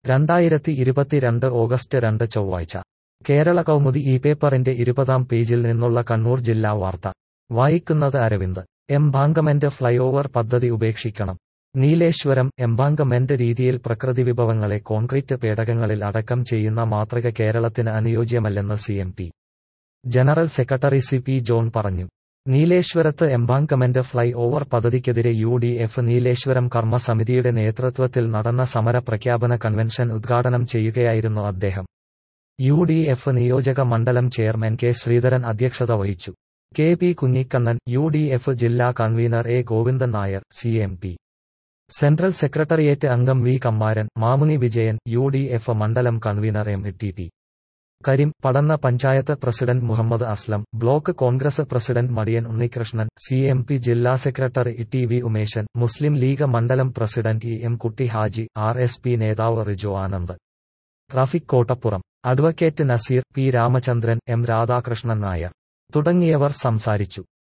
രണ്ടായിരത്തി ഇരുപത്തിരണ്ട് ഓഗസ്റ്റ് രണ്ട് ചൊവ്വാഴ്ച കേരള കൗമുദി ഈ പേപ്പറിന്റെ ഇരുപതാം പേജിൽ നിന്നുള്ള കണ്ണൂർ ജില്ലാ വാർത്ത വായിക്കുന്നത് അരവിന്ദ് എംബാങ്കമെന്റ് ഫ്ലൈഓവർ പദ്ധതി ഉപേക്ഷിക്കണം നീലേശ്വരം എംബാങ്കമെന്റ് രീതിയിൽ പ്രകൃതി വിഭവങ്ങളെ കോൺക്രീറ്റ് പേടകങ്ങളിൽ അടക്കം ചെയ്യുന്ന മാതൃക കേരളത്തിന് അനുയോജ്യമല്ലെന്ന് CMP general secretary C P John പറഞ്ഞു നീലേശ്വരത്ത് എംബാങ്കമെന്റ് ഫ്ലൈ ഓവർ പദ്ധതിക്കെതിരെ യു ഡി എഫ് നീലേശ്വരം കർമ്മസമിതിയുടെ നേതൃത്വത്തിൽ നടന്ന സമര പ്രഖ്യാപന കൺവെൻഷൻ ഉദ്ഘാടനം ചെയ്യുകയായിരുന്നു അദ്ദേഹം യു ഡി എഫ് നിയോജക മണ്ഡലം ചെയർമാൻ കെ ശ്രീധരൻ അധ്യക്ഷത വഹിച്ചു K P Kunhikannan U D F ജില്ലാ convener A Govindan Nair C M P central secretariat അംഗം V Kammaran Mamuni Vijayan U D F മണ്ഡലം convener M T P Kareem Padanna panchayat president Muhammad Aslam block Congress president Madiyan Unnikrishnan C M P ജില്ലാ secretary T V Umeshan Muslim League മണ്ഡലം president E M Kutty Haji R S P നേതാവ് Riju Anand traffic Kottappuram advocate Naseer P Ramachandran M Radhakrishnan Nair തുടങ്ങിയവർ സംസാരിച്ചു